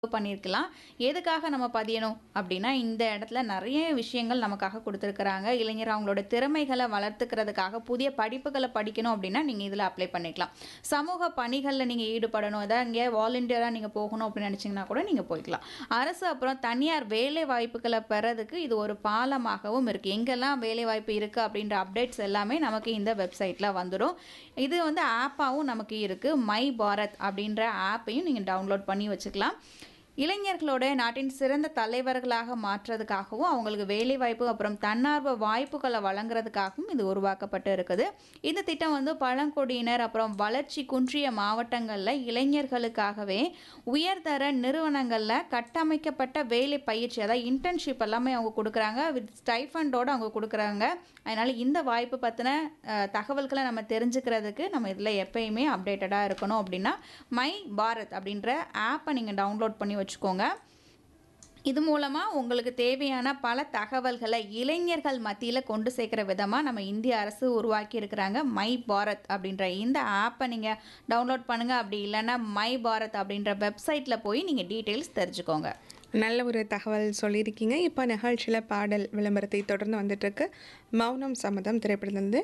பண்ணியிருக்கலாம். எதுக்காக நம்ம பதியணும் அப்படின்னா, இந்த இடத்துல நெறைய விஷயங்கள் நமக்காக குடுத்துருக்குறாங்க. இளைஞர் அவங்களோட திறமைகள வளர்த்துக்கிறதுக்காக புதிய படிப்புகள படிக்கணும் அப்படின்னா, நீங்க இதில அப்ளை பண்ணிக்கலாம். சமூக பணிகள்ல நீங்க ஈடுபடணும், ஏதாவது இங்க வாலண்டியரா நீங்க போகணும் அப்படின்னு நெனச்சீங்கன்னா கூட நீங்க போய்க்கலாம். அரசு அப்புறம் தனியார் வேலை வாய்ப்புகள பெறதுக்கு இது ஒரு பாலமாகவும் இருக்கு. எங்கெல்லாம் வேலைவாய்ப்பு இருக்கு அப்படின்ற அப்டேட்ஸ் எல்லாமே நமக்கு இந்த வெப்சைட்ல வந்துரும். இது வந்து ஆப்பாவும் நமக்கு இருக்கு. மை பாரத் அப்படின்ற ஆப்பையும் நீங்க டவுன்லோட் பண்ணி வச்சுக்கலாம். இளைஞர்களோட நாட்டின் சிறந்த தலைவர்களாக மாற்றதுக்காகவும், அவங்களுக்கு வேலைவாய்ப்பு அப்புறம் தன்னார்வ வாய்ப்புகள வழங்குறதுக்காகவும் இது உருவாக்கப்பட்டு இருக்குது. இந்த திட்டம் வந்து பழங்குடியினர் அப்புறம் வளர்ச்சி குன்றிய மாவட்டங்கள்ல இளைஞர்களுக்காகவே உயர்தர நிறுவனங்கள்ல கட்டமைக்கப்பட்ட வேலை பயிற்சி அதாவது இன்டர்ன்ஷிப் எல்லாமே அவங்க குடுக்குறாங்க. வித் ஸ்டைஃபண்டோட அவங்க குடுக்குறாங்க. அதனால இந்த வாய்ப்பு பத்தின அ தகவல்கள நம்ம தெரிஞ்சுக்கிறதுக்கு நம்ம இதில எப்பயுமே அப்டேட்டடா இருக்கணும் அப்படின்னா, மை பாரத் அப்படின்ற ஆப்ப நீங்க டவுன்லோட் பண்ணி வச்சுக்கோங்க. இது மூலமா உங்களுக்கு தேவையான பல தகவல்கள இளைஞர்கள் மத்தியில கொண்டு சேர்க்கிற விதமா நம்ம இந்திய அரசு உருவாக்கி இருக்கிறாங்க. மை பாரத் அப்படின்ற இந்த ஆப்ப நீங்க டவுன்லோட் பண்ணுங்க. அப்படி இல்லன்னா, மை பாரத் அப்படின்ற வெப்சைட்ல போய் நீங்க டீட்டெயில்ஸ் தெரிஞ்சுக்கோங்க. நல்ல ஒரு தகவல் சொல்லியிருக்கீங்க. இப்போ நிகழ்ச்சியில பாடல் விளம்பரத்தை தொடர்ந்து வந்துட்டுருக்கு. மௌனம் சம்மதம் திரைப்படத்திலிருந்து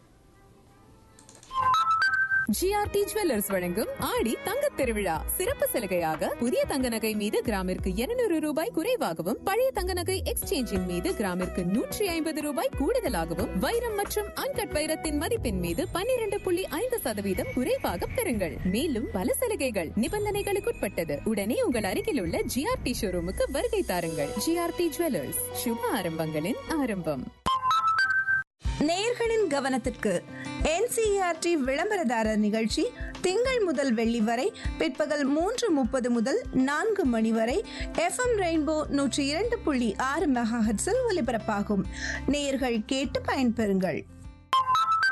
ஜிஆர்டி ஜுவல்லர்ஸ் வழங்கும் ஆடி தங்கத் திருவிழா சிறப்பு சலுகையாக புதிய தங்க நகை மீது கிராமிற்கு 200 ரூபாய் குறைவாகவும் பழைய தங்க நகை எக்ஸ்சேஞ்சின் மீது கிராமிற்கு நூற்றி ஐம்பது ரூபாய் கூடுதலாகவும் வைரம் மற்றும் அன்கட் வைரத்தின் மதிப்பின் மீது 12.5% புள்ளி ஐந்து சதவீதம் குறைவாக பெறுங்கள் மேலும் பல சலுகைகள் நிபந்தனைகளுக்குட்பட்டது உடனே உங்கள் அருகில் உள்ள ஜிஆர்டி ஷோரூமுக்கு வருகை தாருங்கள் ஜிஆர்டி ஜுவல்லர்ஸ் சுப ஆரம்பங்களின் ஆரம்பம் நேயர்களின் கவனத்திற்கு என்சிஇஆர்டி விளம்பரதாரர் நிகழ்ச்சி திங்கள் முதல் வெள்ளி வரை பிற்பகல் மூன்று முப்பது முதல் நான்கு மணி வரை எஃப்எம் ரெயின்போ நூற்றி இரண்டு புள்ளி ஆறு மெகாஹெட்ஸில் ஒலிபரப்பாகும் நேயர்கள் கேட்டு பயன்பெறுங்கள்